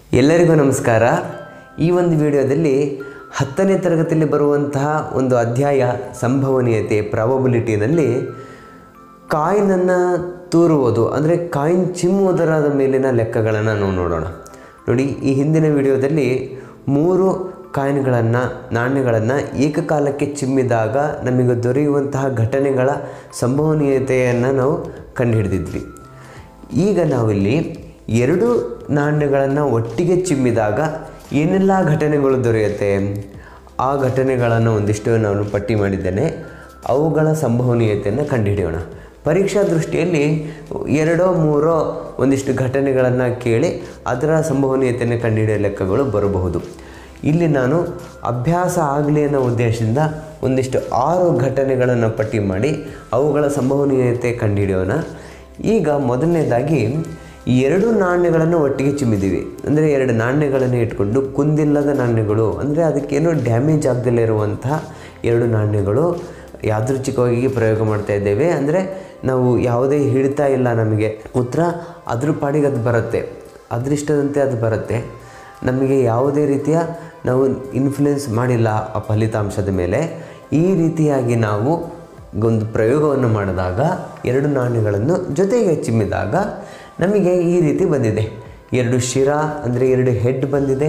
ಎಲ್ಲರಿಗೂ ನಮಸ್ಕಾರ ಈ ಒಂದು ವಿಡಿಯೋದಲ್ಲಿ ಹತ್ತನೇ ತರಗತಿಯಲ್ಲಿ ಬರುವಂತಹ ಒಂದು ಅಧ್ಯಾಯ ಸಂಭವನೀಯತೆ ಪ್ರಾಬಬಿಲಿಟಿನಲ್ಲಿ ಕಾಯಿನನ್ನು ತೂರುವುದು ಅಂದರೆ ಕಾಯಿನ್ ಚಿಮ್ಮುವುದರ ಮೇಲಿನ ಲೆಕ್ಕಗಳನ್ನು ನಾವು ನೋಡೋಣ ನೋಡಿ ಈ ಹಿಂದಿನ ವಿಡಿಯೋದಲ್ಲಿ ಮೂರು ಕಾಯಿನ್ಗಳನ್ನು ನಾಣ್ಯಗಳನ್ನು ಏಕಕಾಲಕ್ಕೆ ಚಿಮ್ಮಿದಾಗ ನಮಗೆ ದೊರೆಯುವಂತಹ ಘಟನೆಗಳ ಸಂಭವನೀಯತೆಯನ್ನು ನಾವು ಕಂಡುಹಿಡಿದಿದ್ವಿ ಈಗ ನಾವಿಲ್ಲಿ ಎರಡು ನಾಣ್ಯಗಳನ್ನು ಒಟ್ಟಿಗೆ ಚಿಮ್ಮಿದಾಗ ಏನೆಲ್ಲ ಘಟನೆಗಳು ದೊರೆಯುತ್ತೆ ಆ ಘಟನೆಗಳನ್ನು ಒಂದಿಷ್ಟು ನಾನು ಪಟ್ಟಿ ಮಾಡಿದ್ದೇನೆ ಅವುಗಳ ಸಂಭವನೀಯತೆಯನ್ನು ಕಂಡುಹಿಡಿಯೋಣ ಪರೀಕ್ಷಾ ದೃಷ್ಟಿಯಲ್ಲಿ ಎರಡೋ ಮೂರೋ ಒಂದಿಷ್ಟು ಘಟನೆಗಳನ್ನು ಕೇಳಿ ಅದರ ಸಂಭವನೀಯತೆಯನ್ನು ಕಂಡುಹಿಡಿಯೋ ಲೆಕ್ಕಗಳು ಬರಬಹುದು ಇಲ್ಲಿ ನಾನು ಅಭ್ಯಾಸ ಆಗಲಿ ಅನ್ನೋ ಉದ್ದೇಶದಿಂದ ಒಂದಿಷ್ಟು ಆರು ಘಟನೆಗಳನ್ನು ಪಟ್ಟಿ ಮಾಡಿ ಅವುಗಳ ಸಂಭವನೀಯತೆ ಕಂಡುಹಿಡಿಯೋಣ ಈಗ ಮೊದಲನೇದಾಗಿ ಎರಡು ನಾಣ್ಯಗಳನ್ನು ಒಟ್ಟಿಗೆ ಚಿಮ್ಮಿದ್ದೀವಿ ಅಂದರೆ ಎರಡು ನಾಣ್ಯಗಳನ್ನು ಇಟ್ಕೊಂಡು ಕುಂದಿಲ್ಲದ ನಾಣ್ಯಗಳು ಅಂದರೆ ಅದಕ್ಕೇನೋ ಡ್ಯಾಮೇಜ್ ಆಗದಲ್ಲೇ ಇರುವಂತಹ ಎರಡು ನಾಣ್ಯಗಳು ಯಾದೃಚ್ಛಿಕವಾಗಿ ಪ್ರಯೋಗ ಮಾಡ್ತಾ ಇದ್ದೇವೆ ಅಂದರೆ ನಾವು ಯಾವುದೇ ಹಿಡಿತಾ ಇಲ್ಲ ನಮಗೆ ಉತ್ತರ ಅದ್ರ ಪಾಡಿಗೆ ಅದು ಬರುತ್ತೆ ಅದೃಷ್ಟದಂತೆ ಅದು ಬರುತ್ತೆ ನಮಗೆ ಯಾವುದೇ ರೀತಿಯ ನಾವು ಇನ್ಫ್ಲುಯೆನ್ಸ್ ಮಾಡಿಲ್ಲ ಆ ಫಲಿತಾಂಶದ ಮೇಲೆ ಈ ರೀತಿಯಾಗಿ ನಾವು ಒಂದು ಪ್ರಯೋಗವನ್ನು ಮಾಡಿದಾಗ ಎರಡು ನಾಣ್ಯಗಳನ್ನು ಜೊತೆಗೆ ಚಿಮ್ಮಿದಾಗ ನಮಗೆ ಈ ರೀತಿ ಬಂದಿದೆ ಎರಡು ಶಿರ ಅಂದರೆ ಎರಡು ಹೆಡ್ ಬಂದಿದೆ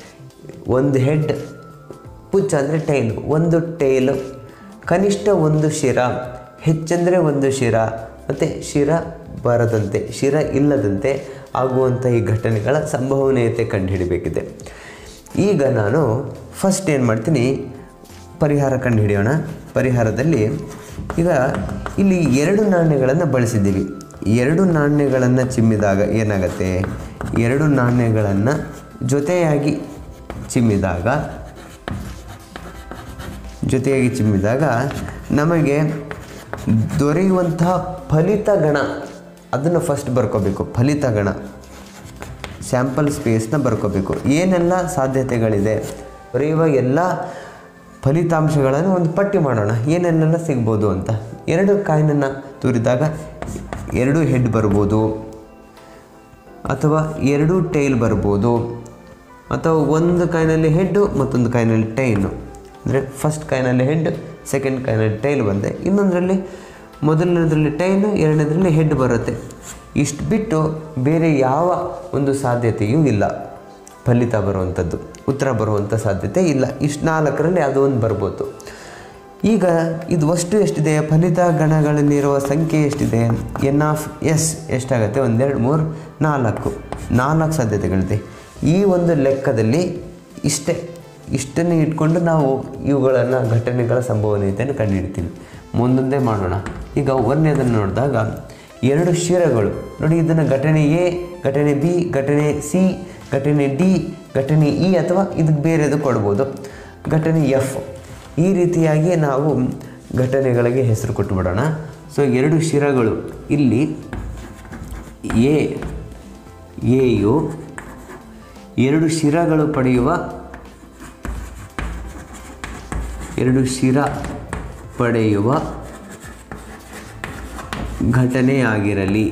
ಒಂದು ಹೆಡ್ ಪುಚ್ಚ ಅಂದರೆ ಟೈಲು ಒಂದು ಟೈಲು ಕನಿಷ್ಠ ಒಂದು ಶಿರ ಹೆಚ್ಚಂದರೆ ಒಂದು ಶಿರ ಮತ್ತು ಶಿರ ಬರದಂತೆ ಶಿರ ಇಲ್ಲದಂತೆ ಆಗುವಂಥ ಈ ಘಟನೆಗಳ ಸಂಭವನೀಯತೆ ಕಂಡುಹಿಡಿಬೇಕಿದೆ ಈಗ ನಾನು ಫಸ್ಟ್ ಏನು ಮಾಡ್ತೀನಿ ಪರಿಹಾರ ಕಂಡುಹಿಡಿಯೋಣ ಪರಿಹಾರದಲ್ಲಿ ಈಗ ಇಲ್ಲಿ ಎರಡು ನಾಣ್ಯಗಳನ್ನು ಬಳಸಿದ್ದೀವಿ ಎರಡು ನಾಣ್ಯಗಳನ್ನು ಚಿಮ್ಮಿದಾಗ ಏನಾಗುತ್ತೆ ಎರಡು ನಾಣ್ಯಗಳನ್ನು ಜೊತೆಯಾಗಿ ಚಿಮ್ಮಿದಾಗ ಜೊತೆಯಾಗಿ ಚಿಮ್ಮಿದಾಗ ನಮಗೆ ದೊರೆಯುವಂತಹ ಫಲಿತಗಣ ಅದನ್ನು ಫಸ್ಟ್ ಬರ್ಕೋಬೇಕು ಫಲಿತಗಣ ಸ್ಯಾಂಪಲ್ ಸ್ಪೇಸ್ನ ಬರ್ಕೋಬೇಕು ಏನೆಲ್ಲ ಸಾಧ್ಯತೆಗಳಿದೆ ದೊರೆಯುವ ಎಲ್ಲ ಫಲಿತಾಂಶಗಳನ್ನು ಒಂದು ಪಟ್ಟಿ ಮಾಡೋಣ ಏನೆಲ್ಲ ಸಿಗ್ಬೋದು ಅಂತ ಎರಡು ಕಾಯಿನನ್ನು ತೂರಿದಾಗ ಎರಡು ಹೆಡ್ ಬರ್ಬೋದು ಅಥವಾ ಎರಡು ಟೈಲ್ ಬರ್ಬೋದು ಅಥವಾ ಒಂದು ಕಾಯಿನಲ್ಲಿ ಹೆಡ್ಡು ಮತ್ತೊಂದು ಕಾಯಿನಲ್ಲಿ ಟೈನು ಅಂದರೆ ಫಸ್ಟ್ ಕಾಯಿನಲ್ಲಿ ಹೆಡ್ ಸೆಕೆಂಡ್ ಕಾಯಿನಲ್ಲಿ ಟೈಲ್ ಬಂದೆ ಇನ್ನೊಂದರಲ್ಲಿ ಮೊದಲನೇದರಲ್ಲಿ ಟೈನು ಎರಡನೇದರಲ್ಲಿ ಹೆಡ್ ಬರುತ್ತೆ ಇಷ್ಟು ಬಿಟ್ಟು ಬೇರೆ ಯಾವ ಒಂದು ಸಾಧ್ಯತೆಯೂ ಇಲ್ಲ ಫಲಿತ ಬರುವಂಥದ್ದು ಉತ್ತರ ಬರುವಂಥ ಸಾಧ್ಯತೆ ಇಲ್ಲ ಇಷ್ಟು ನಾಲ್ಕರಲ್ಲಿ ಅದು ಒಂದು ಬರ್ಬೋದು ಈಗ ಇದು ಅಷ್ಟು ಎಷ್ಟಿದೆ ಫಲಿತ ಗಣಗಳಲ್ಲಿರುವ ಸಂಖ್ಯೆ ಎಷ್ಟಿದೆ ಎನ್ ಆಫ್ ಎಸ್ ಎಷ್ಟಾಗುತ್ತೆ ಒಂದೆರಡು ಮೂರು ನಾಲ್ಕು ನಾಲ್ಕು ಸಾಧ್ಯತೆಗಳಿದೆ ಈ ಒಂದು ಲೆಕ್ಕದಲ್ಲಿ ಇಷ್ಟೇ ಇಷ್ಟನ್ನು ಇಟ್ಕೊಂಡು ನಾವು ಇವುಗಳನ್ನು ಘಟನೆಗಳ ಸಂಭವನೀಯತೆಯನ್ನು ಕಂಡುಹಿಡ್ತೀವಿ ಮುಂದೊಂದೇ ಮಾಡೋಣ ಈಗ ಒಂದನೇದನ್ನು ನೋಡಿದಾಗ ಎರಡು ಶಿರಗಳು ನೋಡಿ ಇದನ್ನು ಘಟನೆ ಎ ಘಟನೆ ಬಿ ಘಟನೆ ಸಿ ಘಟನೆ ಡಿ ಘಟನೆ ಇ ಅಥವಾ ಇದಕ್ಕೆ ಬೇರೆದು ಕೊಡ್ಬೋದು ಘಟನೆ ಎಫ್ ಈ ರೀತಿಯಾಗಿ ನಾವು ಘಟನೆಗಳಿಗೆ ಹೆಸರು ಕೊಟ್ಟುಬಿಡೋಣ ಸೊ ಎರಡು ಶಿರಗಳು ಇಲ್ಲಿ ಎ ಎಯು ಎರಡು ಶಿರಗಳು ಪಡೆಯುವ ಎರಡು ಶಿರ ಪಡೆಯುವ ಘಟನೆಯಾಗಿರಲಿ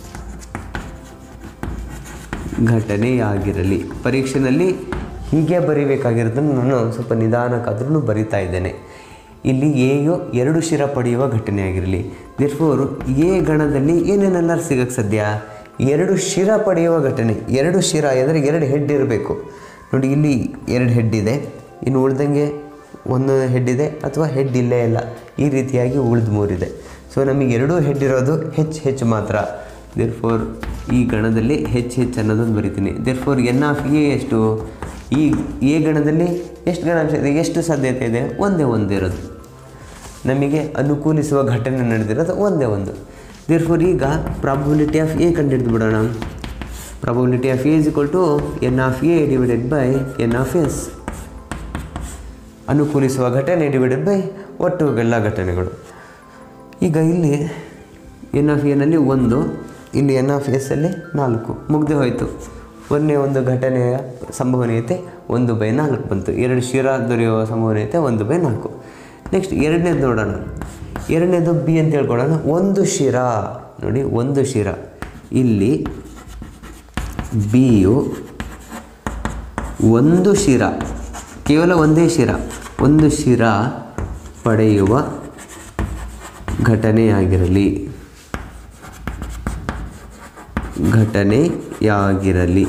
ಘಟನೆಯಾಗಿರಲಿ ಪರೀಕ್ಷೆಯಲ್ಲಿ ಹೀಗೆ ಬರೀಬೇಕಾಗಿರೋದನ್ನು ನಾನು ಸ್ವಲ್ಪ ನಿಧಾನಕ್ಕಾದ್ರೂ ಬರಿತಾ ಇದ್ದೇನೆ ಇಲ್ಲಿ ಎಯು ಎರಡು ಶಿರ ಪಡೆಯುವ ಘಟನೆಯಾಗಿರಲಿ ದಿರ್ಫೋರು ಎ ಗಣದಲ್ಲಿ ಏನೇನೆಲ್ಲ ಸಿಗಕ್ಕೆ ಸಾಧ್ಯ ಎರಡು ಶಿರ ಪಡೆಯುವ ಘಟನೆ ಎರಡು ಶಿರ ಅಂದರೆ ಎರಡು ಹೆಡ್ ಇರಬೇಕು ನೋಡಿ ಇಲ್ಲಿ ಎರಡು ಹೆಡ್ ಇದೆ ಇನ್ನು ಉಳ್ದಂಗೆ ಒಂದು ಹೆಡ್ ಇದೆ ಅಥವಾ ಹೆಡ್ ಇಲ್ಲೇ ಇಲ್ಲ ಈ ರೀತಿಯಾಗಿ ಉಳಿದು ಮೂರಿದೆ ಸೊ ನಮಗೆ ಎರಡೂ ಹೆಡ್ ಇರೋದು ಹೆಚ್ಚು ಹೆಚ್ಚು ಮಾತ್ರ ದೇರ್ ಫೋರ್ ಈ ಗಣದಲ್ಲಿ ಹೆಚ್ಚು ಹೆಚ್ಚು ಅನ್ನೋದನ್ನು ಬರಿತೀನಿ therefore n of a ಎಷ್ಟು ಈ ಎ ಗಣದಲ್ಲಿ ಎಷ್ಟು ಗಣಾಂಶ ಇದೆ ಎಷ್ಟು ಸಾಧ್ಯತೆ ಇದೆ ಒಂದೇ ಒಂದು ಇರೋದು ನಮಗೆ ಅನುಕೂಲಿಸುವ ಘಟನೆ ನಡೆದಿರೋದು ಒಂದೇ ಒಂದು ದೇರ್ ಫೋರ್ ಈಗ ಪ್ರಾಬಬಿಲಿಟಿ ಆಫ್ ಎ ಕಂಡುಹಿಡಿದು ಬಿಡೋಣ probability of A is equal to n of A divided by n of S ಅನುಕೂಲಿಸುವ ಘಟನೆ ಡಿವೈಡೆಡ್ ಬೈ ಒಟ್ಟು ಎಲ್ಲ ಘಟನೆಗಳು ಈಗ ಇಲ್ಲಿ ಎನ್ ಆಫ್ ಎನಲ್ಲಿ ಒಂದು ಇಲ್ಲಿ ಎನ್ ಆಫ್ ಎಸ್ ಅಲ್ಲಿ ನಾಲ್ಕು ಮುಗ್ದು ಹೋಯಿತು ಒಂದನೇ ಒಂದು ಘಟನೆಯ ಸಂಭವನೀಯತೆ ಒಂದು ಬೈ ನಾಲ್ಕು ಬಂತು ಎರಡು ಶಿರ ದೊರೆಯುವ ಸಂಭವನೀಯತೆ ಒಂದು ಬೈ ನಾಲ್ಕು ನೆಕ್ಸ್ಟ್ ಎರಡನೇದು ನೋಡೋಣ ಎರಡನೇದು ಬಿ ಅಂತ ಹೇಳ್ಕೊಳ್ಳೋಣ ಒಂದು ಶಿರ ನೋಡಿ ಒಂದು ಶಿರ ಇಲ್ಲಿ ಬಿಯು ಒಂದು ಶಿರ ಕೇವಲ ಒಂದೇ ಶಿರ ಒಂದು ಶಿರ ಪಡೆಯುವ ಘಟನೆಯಾಗಿರಲಿ ಘಟನೆಯಾಗಿರಲಿ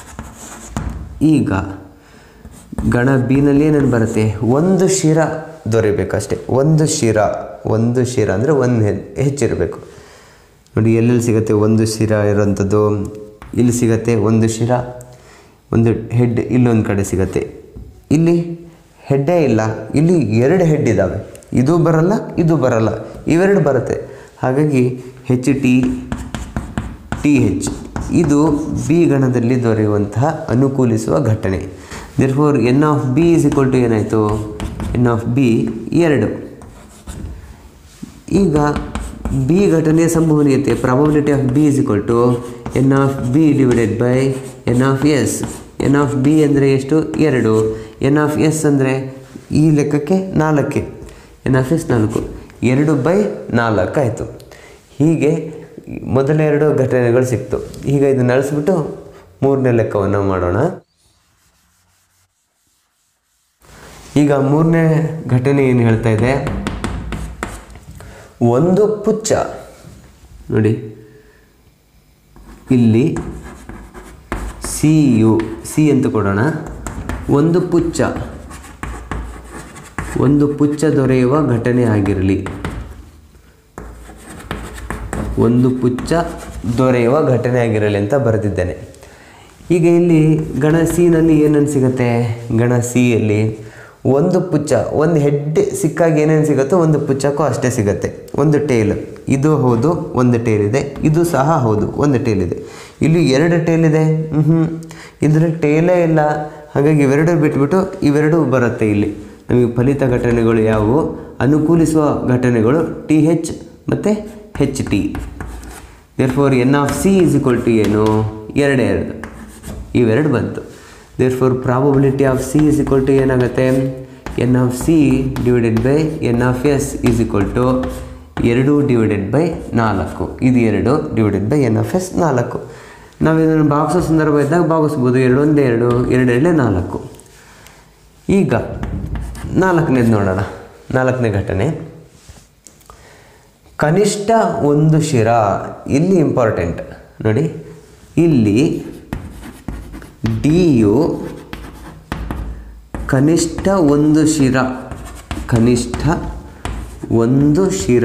ಈಗ ಗಣ ಬಿನಲ್ಲಿ ಏನೇನು ಬರುತ್ತೆ ಒಂದು ಶಿರ ದೊರೆಯಬೇಕಷ್ಟೆ ಒಂದು ಶಿರ ಒಂದು ಶಿರ ಅಂದರೆ ಒಂದು ಹೆಚ್ಚಿರಬೇಕು ನೋಡಿ ಎಲ್ಲೆಲ್ಲಿ ಸಿಗುತ್ತೆ ಒಂದು ಶಿರ ಇರೋಂಥದ್ದು ಇಲ್ಲಿ ಸಿಗತ್ತೆ ಒಂದು ಶಿರ ಒಂದು ಹೆಡ್ ಇಲ್ಲೊಂದು ಕಡೆ ಸಿಗತ್ತೆ ಇಲ್ಲಿ ಹೆಡ್ಡೇ ಇಲ್ಲ ಇಲ್ಲಿ ಎರಡು ಹೆಡ್ ಇದ್ದಾವೆ ಇದು ಬರಲ್ಲ ಇದು ಬರಲ್ಲ ಇವೆರಡು ಬರುತ್ತೆ ಹಾಗಾಗಿ ಹೆಚ್ ಟಿ ಟಿ ಹೆಚ್ ಇದು ಬಿ ಗಣದಲ್ಲಿ ದೊರೆಯುವಂತಹ ಅನುಕೂಲಿಸುವ ಘಟನೆ therefore n of B is equal to ಏನಾಯಿತು ಎನ್ ಆಫ್ ಬಿ ಎರಡು ಈಗ ಬಿ ಘಟನೆಯ ಸಂಭವನೀಯತೆ probability of B is equal to n of B divided by n of S n of B ಅಂದರೆ ಎಷ್ಟು ಎರಡು ಎನ್ ಆಫ್ ಎಸ್ ಅಂದರೆ ಈ ಲೆಕ್ಕಕ್ಕೆ ನಾಲ್ಕೆ ಎನ್ ಆಫ್ ಎಸ್ ನಾಲ್ಕು ಎರಡು ಬೈ ನಾಲ್ಕು ಆಯಿತು ಹೀಗೆ ಮೊದಲ ಎರಡು ಘಟನೆಗಳು ಸಿಕ್ತು ಈಗ ಇದನ್ನು ಅಳಿಸ್ಬಿಟ್ಟು ಮೂರನೇ ಲೆಕ್ಕವನ್ನು ಮಾಡೋಣ ಈಗ ಮೂರನೇ ಘಟನೆ ಏನು ಹೇಳ್ತಾ ಇದೆ ಒಂದು ಪುಚ್ಚ ನೋಡಿ ಇಲ್ಲಿ ಸಿ ಯು ಸಿ ಅಂತ ಕೊಡೋಣ ಒಂದು ಪುಚ್ಚ ಒಂದು ಪುಚ್ಚ ದೊರೆಯುವ ಘಟನೆ ಆಗಿರಲಿ ಒಂದು ಪುಚ್ಚ ದೊರೆಯುವ ಘಟನೆ ಆಗಿರಲಿ ಅಂತ ಬರೆದಿದ್ದೇನೆ ಈಗ ಇಲ್ಲಿ ಗಣ ಸಿನಲ್ಲಿ ಏನೇನು ಸಿಗುತ್ತೆ ಗಣ ಸಿಯಲ್ಲಿ ಒಂದು ಪುಚ್ಚ ಒಂದು ಹೆಡ್ ಸಿಕ್ಕಾಗ ಏನೇನು ಸಿಗುತ್ತೋ ಒಂದು ಪುಚ್ಚಕ್ಕೂ ಅಷ್ಟೇ ಸಿಗುತ್ತೆ ಒಂದು ಟೇಲ್ ಇದು ಹೌದು ಒಂದು ಟೇಲ್ ಇದೆ ಇದು ಸಹ ಹೌದು ಒಂದು ಟೇಲ್ ಇದೆ ಇಲ್ಲಿ ಎರಡು ಟೇಲ್ ಇದೆ ಹ್ಞೂ ಇದರಲ್ಲಿ ಟೇಲೇ ಇಲ್ಲ ಹಾಗಾಗಿ ಇವೆರಡು ಬಿಟ್ಬಿಟ್ಟು ಇವೆರಡು ಬರುತ್ತೆ ಇಲ್ಲಿ ನಮಗೆ ಫಲಿತ ಘಟನೆಗಳು ಯಾವುವು ಅನುಕೂಲಿಸುವ ಘಟನೆಗಳು ಟಿ ಹೆಚ್ ಮತ್ತು H T therefore n of C is equal to ಏನು ಎರಡು ಎರಡು ಇವೆರಡು ಬಂತು therefore probability of C is equal to ಏನಾಗುತ್ತೆ n of C divided by n of S is equal to ಎರಡು divided by ನಾಲ್ಕು ಇದು ಎರಡು divided by n of S ನಾಲ್ಕು ನಾವು ಇದನ್ನು ಭಾಗಿಸೋ ಸಂದರ್ಭ ಇದ್ದಾಗ ಭಾಗಿಸ್ಬೋದು ಎರಡು ಒಂದೇ ಎರಡು ಎರಡು ಎರಡೇ ನಾಲ್ಕು ಈಗ ನಾಲ್ಕನೇದು ನೋಡೋಣ ನಾಲ್ಕನೇ ಘಟನೆ ಕನಿಷ್ಠ ಒಂದು ಶಿರ ಇಲ್ಲಿ ಇಂಪಾರ್ಟೆಂಟ್ ನೋಡಿ ಇಲ್ಲಿ ಡಿ ಯು ಕನಿಷ್ಠ ಒಂದು ಶಿರ ಕನಿಷ್ಠ ಒಂದು ಶಿರ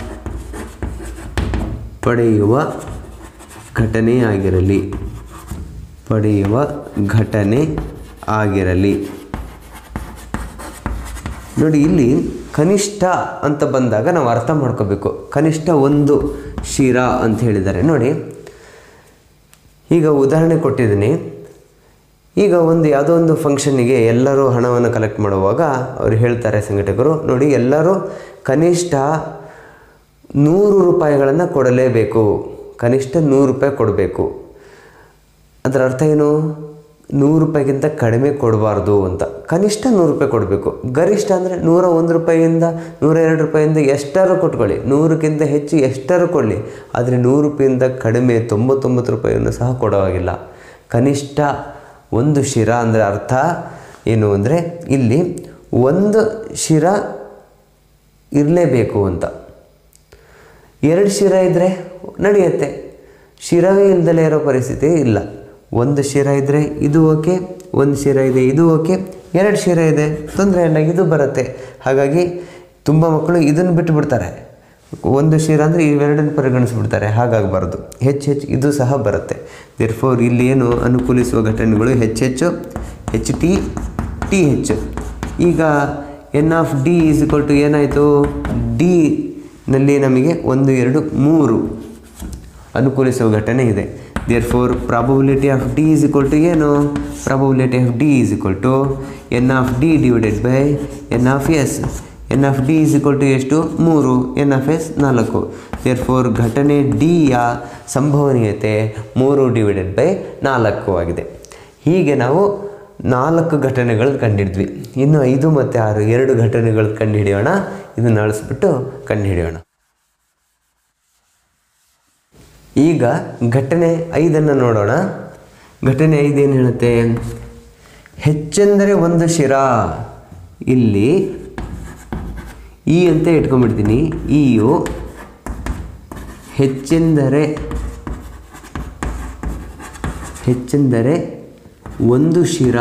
ಪಡೆಯುವ ಘಟನೆಯಾಗಿರಲಿ ಪಡೆಯುವ ಘಟನೆ ಆಗಿರಲಿ ನೋಡಿ ಇಲ್ಲಿ ಕನಿಷ್ಠ ಅಂತ ಬಂದಾಗ ನಾವು ಅರ್ಥ ಮಾಡ್ಕೋಬೇಕು ಕನಿಷ್ಠ ಒಂದು ಶಿರ ಅಂತ ಹೇಳಿದ್ದಾರೆ ನೋಡಿ ಈಗ ಉದಾಹರಣೆ ಕೊಟ್ಟಿದ್ದೀನಿ ಈಗ ಒಂದು ಯಾವುದೋ ಒಂದು ಫಂಕ್ಷನ್ನಿಗೆ ಎಲ್ಲರೂ ಹಣವನ್ನು ಕಲೆಕ್ಟ್ ಮಾಡುವಾಗ ಅವರು ಹೇಳ್ತಾರೆ ಸಂಘಟಕರು ನೋಡಿ ಎಲ್ಲರೂ ಕನಿಷ್ಠ ನೂರು ರೂಪಾಯಿಗಳನ್ನು ಕೊಡಲೇಬೇಕು ಕನಿಷ್ಠ ನೂರು ರೂಪಾಯಿ ಕೊಡಬೇಕು ಅದರ ಅರ್ಥ ಏನು ನೂರು ರೂಪಾಯಿಗಿಂತ ಕಡಿಮೆ ಕೊಡಬಾರ್ದು ಅಂತ ಕನಿಷ್ಠ ನೂರು ರೂಪಾಯಿ ಕೊಡಬೇಕು ಗರಿಷ್ಠ ಅಂದರೆ ನೂರ ಒಂದು ರೂಪಾಯಿಯಿಂದ ನೂರ ಎರಡು ರೂಪಾಯಿಂದ ಎಷ್ಟಾರು ಕೊಟ್ಕೊಳ್ಳಿ ನೂರಕ್ಕಿಂತ ಹೆಚ್ಚು ಎಷ್ಟಾರು ಕೊಡಲಿ ಆದರೆ ನೂರು ರೂಪಾಯಿಂದ ಕಡಿಮೆ ತೊಂಬತ್ತೊಂಬತ್ತು ರೂಪಾಯಿಯನ್ನು ಸಹ ಕೊಡೋವಾಗಿಲ್ಲ ಕನಿಷ್ಠ ಒಂದು ಶಿರ ಅಂದರೆ ಅರ್ಥ ಏನು ಅಂದರೆ ಇಲ್ಲಿ ಒಂದು ಶಿರ ಇರಲೇಬೇಕು ಅಂತ ಎರಡು ಶಿರ ಇದ್ದರೆ ನಡೆಯುತ್ತೆ ಶಿರವೇ ಇಲ್ದಲೇ ಇರೋ ಪರಿಸ್ಥಿತಿ ಇಲ್ಲ ಒಂದು ಶಿರ ಇದ್ದರೆ ಇದು ಓಕೆ ಒಂದು ಶಿರ ಇದೆ ಇದು ಓಕೆ ಎರಡು ಶಿರ ಇದೆ ತೊಂದರೆ ಇಲ್ಲ ಇದು ಬರುತ್ತೆ ಹಾಗಾಗಿ ತುಂಬ ಮಕ್ಕಳು ಇದನ್ನು ಬಿಟ್ಟು ಬಿಡ್ತಾರೆ ಒಂದು ಶಿರ ಅಂದರೆ ಇವೆರಡನ್ನು ಪರಿಗಣಿಸ್ಬಿಡ್ತಾರೆ ಹಾಗಾಗಬಾರ್ದು ಹೆಚ್ಚು ಹೆಚ್ಚು ಇದು ಸಹ ಬರುತ್ತೆ ದೇರ್ಫೋರ್ ಇಲ್ಲಿ ಏನು ಅನುಕೂಲಿಸುವ ಘಟನೆಗಳು ಹೆಚ್ಚೆಚ್ಚು ಹೆಚ್ ಟಿ ಟಿ ಹೆಚ್ಚು ಈಗ n of D is equal to ಏನಾಯಿತು ಡಿ ನಲ್ಲಿ ನಮಗೆ ಒಂದು ಎರಡು ಮೂರು ಅನುಕೂಲಿಸುವ ಘಟನೆ ಇದೆ therefore probability of D is equal to ಏನು probability of D is equal to n of D divided by n of S n of D is equal to ಎಷ್ಟು ಮೂರು ಎನ್ ಆಫ್ ಎಸ್ ನಾಲ್ಕು therefore ಘಟನೆ ಡಿಯ ಸಂಭವನೀಯತೆ ಮೂರು divided by ನಾಲ್ಕು ಆಗಿದೆ ಹೀಗೆ ನಾವು ನಾಲ್ಕು ಘಟನೆಗಳು ಕಂಡಿಡಿದ್ವಿ ಇನ್ನು ಐದು ಮತ್ತು ಆರು ಎರಡು ಘಟನೆಗಳು ಕಂಡುಹಿಡಿಯೋಣ ಇದನ್ನು ಅಳಿಸ್ಬಿಟ್ಟು ಕಂಡುಹಿಡಿಯೋಣ ಈಗ ಘಟನೆ ಐದನ್ನು ನೋಡೋಣ ಘಟನೆ ಐದು ಏನು ಹೇಳುತ್ತೆ ಹೆಚ್ಚೆಂದರೆ ಒಂದು ಶಿರ ಇಲ್ಲಿ ಈ ಅಂತ ಇಟ್ಕೊಂಡ್ಬಿಡ್ತೀನಿ ಇಯು ಹೆಚ್ಚೆಂದರೆ ಹೆಚ್ಚೆಂದರೆ ಒಂದು ಶಿರ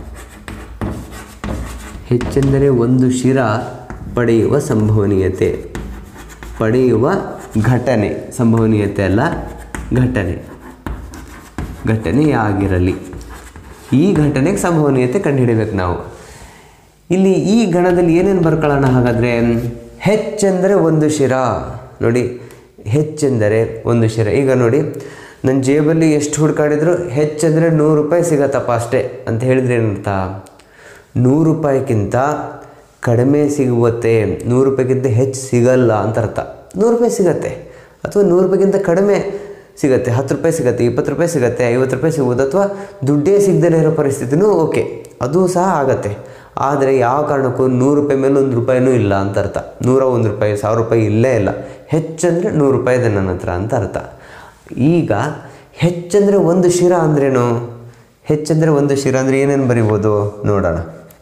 ಹೆಚ್ಚೆಂದರೆ ಒಂದು ಶಿರ ಪಡೆಯುವ ಸಂಭವನೀಯತೆ ಪಡೆಯುವ ಘಟನೆ ಸಂಭವನೀಯತೆ ಅಲ್ಲ ಘಟನೆ ಘಟನೆಯಾಗಿರಲಿ ಈ ಘಟನೆಗೆ ಸಂಭವನೀಯತೆ ಕಂಡುಹಿಡಿಬೇಕು ನಾವು ಇಲ್ಲಿ ಈ ಗಣದಲ್ಲಿ ಏನೇನು ಬರ್ಕೊಳ್ಳೋಣ ಹಾಗಾದರೆ ಹೆಚ್ಚೆಂದರೆ ಒಂದು ಶಿರ ನೋಡಿ ಹೆಚ್ಚೆಂದರೆ ಒಂದು ಶಿರ ಈಗ ನೋಡಿ ನನ್ನ ಜೇಬಲ್ಲಿ ಎಷ್ಟು ಹುಡ್ಕಾಡಿದ್ರು ಹೆಚ್ಚೆಂದರೆ ನೂರು ರೂಪಾಯಿ ಸಿಗತ್ತಪ್ಪ ಅಷ್ಟೇ ಅಂತ ಹೇಳಿದ್ರೆ ಏನರ್ಥ ನೂರು ರೂಪಾಯಿಗಿಂತ ಕಡಿಮೆ ಸಿಗುತ್ತೆ ನೂರು ರೂಪಾಯಿಗಿಂತ ಹೆಚ್ಚು ಸಿಗಲ್ಲ ಅಂತ ಅರ್ಥ ನೂರು ರೂಪಾಯಿ ಸಿಗತ್ತೆ ಅಥವಾ ನೂರು ರೂಪಾಯಿಗಿಂತ ಕಡಿಮೆ ಸಿಗತ್ತೆ ಹತ್ತು ರೂಪಾಯಿ ಸಿಗತ್ತೆ ಇಪ್ಪತ್ತು ರೂಪಾಯಿ ಸಿಗತ್ತೆ ಐವತ್ತು ರೂಪಾಯಿ ಸಿಗ್ಬೋದು ಅಥವಾ ದುಡ್ಡೇ ಸಿಗದೇ ಇರೋ ಪರಿಸ್ಥಿತಿನೂ ಓಕೆ ಅದು ಸಹ ಆಗತ್ತೆ ಆದರೆ ಯಾವ ಕಾರಣಕ್ಕೂ ನೂರು ರೂಪಾಯಿ ಮೇಲೆ ಒಂದು ರೂಪಾಯಿನೂ ಇಲ್ಲ ಅಂತ ಅರ್ಥ ನೂರ ಒಂದು ರೂಪಾಯಿ ಸಾವಿರ ರೂಪಾಯಿ ಇಲ್ಲೇ ಇಲ್ಲ ಹೆಚ್ಚಂದರೆ ನೂರು ರೂಪಾಯಿ ಇದೆ ನನ್ನ ಹತ್ರ ಅಂತ ಅರ್ಥ ಈಗ ಹೆಚ್ಚಂದರೆ ಒಂದು ಶಿರ ಅಂದ್ರೇನು ಹೆಚ್ಚಂದರೆ ಒಂದು ಶಿರ ಅಂದರೆ ಏನೇನು ಬರಿಬೋದು ನೋಡೋಣ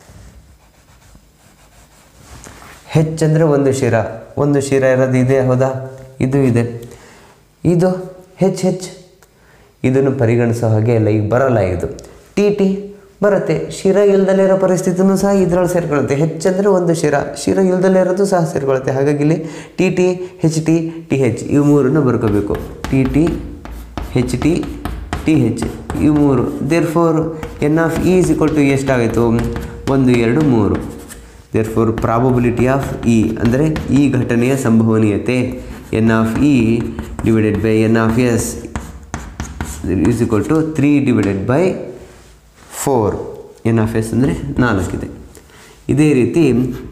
ಹೆಚ್ಚಂದರೆ ಒಂದು ಶಿರ ಒಂದು ಶಿರ ಇರೋದು ಇದೆ ಹೌದಾ ಇದು ಇದೆ ಇದು ಹೆಚ್ಚು ಹೆಚ್ಚು ಇದನ್ನು ಪರಿಗಣಿಸೋ ಹಾಗೆ ಇಲ್ಲ ಈಗ ಬರಲ್ಲ ಇದು ಟಿ ಟಿ ಬರುತ್ತೆ ಶಿರ ಇಲ್ದಲೇ ಇರೋ ಪರಿಸ್ಥಿತಿನೂ ಸಹ ಇದ್ರೊಳಗೆ ಸೇರ್ಕೊಳ್ಳುತ್ತೆ ಹೆಚ್ಚಂದರೆ ಒಂದು ಶಿರ ಶಿರ ಇಲ್ದಲೇ ಇರೋದು ಸಹ ಸೇರ್ಕೊಳ್ಳುತ್ತೆ ಹಾಗಾಗಿ ಇಲ್ಲಿ T T H T T H ಇವು ಮೂರನ್ನು ಬರ್ಕೋಬೇಕು T T H T T H ಇವು ಮೂರು therefore n of E is equal to ಎಷ್ಟಾಯಿತು ಒಂದು ಎರಡು ಮೂರು therefore probability of E ಅಂದರೆ ಈ ಘಟನೆಯ ಸಂಭವನೀಯತೆ n of E divided by n of S is equal to three divided by four n of S ಅಂದರೆ ನಾಲ್ಕಿದೆ ಇದೇ ರೀತಿ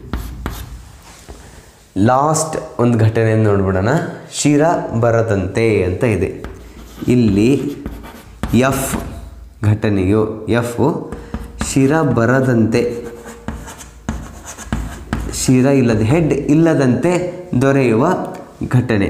ಲಾಸ್ಟ್ ಒಂದು ಘಟನೆಯನ್ನು ನೋಡ್ಬಿಡೋಣ ಶಿರ ಬರದಂತೆ ಅಂತ ಇದೆ ಇಲ್ಲಿ ಎಫ್ ಘಟನೆಯು ಎಫ್ ಶಿರ ಬರದಂತೆ ಶಿರ ಇಲ್ಲದ ಹೆಡ್ ಇಲ್ಲದಂತೆ ದೊರೆಯುವ ಘಟನೆ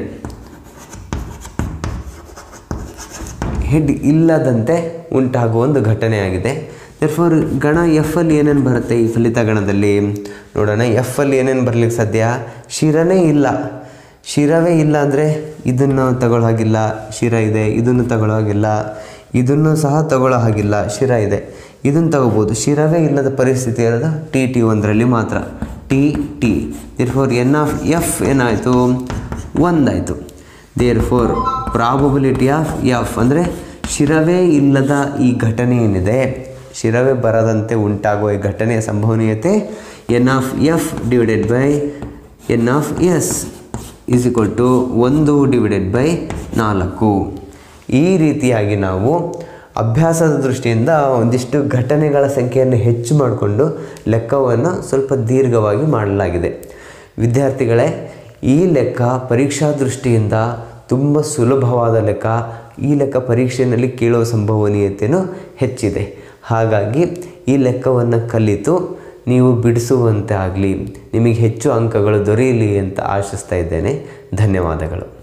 ಹೆಡ್ ಇಲ್ಲದಂತೆ ಉಂಟಾಗುವ ಒಂದು ಘಟನೆಯಾಗಿದೆ ಫೋರ್ ಗಣ ಎಫ್ ಅಲ್ಲಿ ಏನೇನು ಬರುತ್ತೆ ಈ ಫಲಿತ ಗಣದಲ್ಲಿ ನೋಡೋಣ ಎಫ್ ಅಲ್ಲಿ ಏನೇನು ಬರ್ಲಿಕ್ಕೆ ಸಾಧ್ಯ ಶಿರನೇ ಇಲ್ಲ ಶಿರವೇ ಇಲ್ಲ ಅಂದರೆ ಇದನ್ನು ತಗೊಳ್ಳೋ ಹಾಗಿಲ್ಲ ಶಿರ ಇದೆ ಇದನ್ನು ತಗೊಳ್ಳೋ ಹಾಗಿಲ್ಲ ಇದನ್ನು ಸಹ ತಗೊಳ್ಳೋ ಹಾಗಿಲ್ಲ ಶಿರ ಇದೆ ಇದನ್ನು ತಗೋಬೋದು ಶಿರವೇ ಇಲ್ಲದ ಪರಿಸ್ಥಿತಿ ಇರೋದು ಟಿ ಟಿ ಒಂದರಲ್ಲಿ ಮಾತ್ರ T T therefore n of F ಏನಾಯಿತು ಒಂದಾಯಿತು therefore probability of F ಅಂದರೆ ಶಿರವೇ ಇಲ್ಲದ ಈ ಘಟನೆ ಏನಿದೆ ಶಿರವೇ ಬರದಂತೆ ಉಂಟಾಗುವ ಈ ಘಟನೆಯ ಸಂಭವನೀಯತೆ n of F divided by n of S is equal to ಒಂದು ಡಿವೈಡೆಡ್ ಬೈ ನಾಲ್ಕು ಈ ರೀತಿಯಾಗಿ ನಾವು ಅಭ್ಯಾಸದ ದೃಷ್ಟಿಯಿಂದ ಒಂದಿಷ್ಟು ಘಟನೆಗಳ ಸಂಖ್ಯೆಯನ್ನು ಹೆಚ್ಚು ಮಾಡಿಕೊಂಡು ಲೆಕ್ಕವನ್ನು ಸ್ವಲ್ಪ ದೀರ್ಘವಾಗಿ ಮಾಡಲಾಗಿದೆ ವಿದ್ಯಾರ್ಥಿಗಳೇ ಈ ಲೆಕ್ಕ ಪರೀಕ್ಷಾ ದೃಷ್ಟಿಯಿಂದ ತುಂಬ ಸುಲಭವಾದ ಲೆಕ್ಕ ಈ ಲೆಕ್ಕ ಪರೀಕ್ಷೆಯಲ್ಲಿ ಕೇಳುವ ಸಂಭವನೀಯತೆಯೂ ಹೆಚ್ಚಿದೆ ಹಾಗಾಗಿ ಈ ಲೆಕ್ಕವನ್ನು ಕಲಿತು ನೀವು ಬಿಡಿಸುವಂತೆ ಆಗಲಿ ನಿಮಗೆ ಹೆಚ್ಚು ಅಂಕಗಳು ದೊರೆಯಲಿ ಅಂತ ಆಶಿಸ್ತಾ ಇದ್ದೇನೆ ಧನ್ಯವಾದಗಳು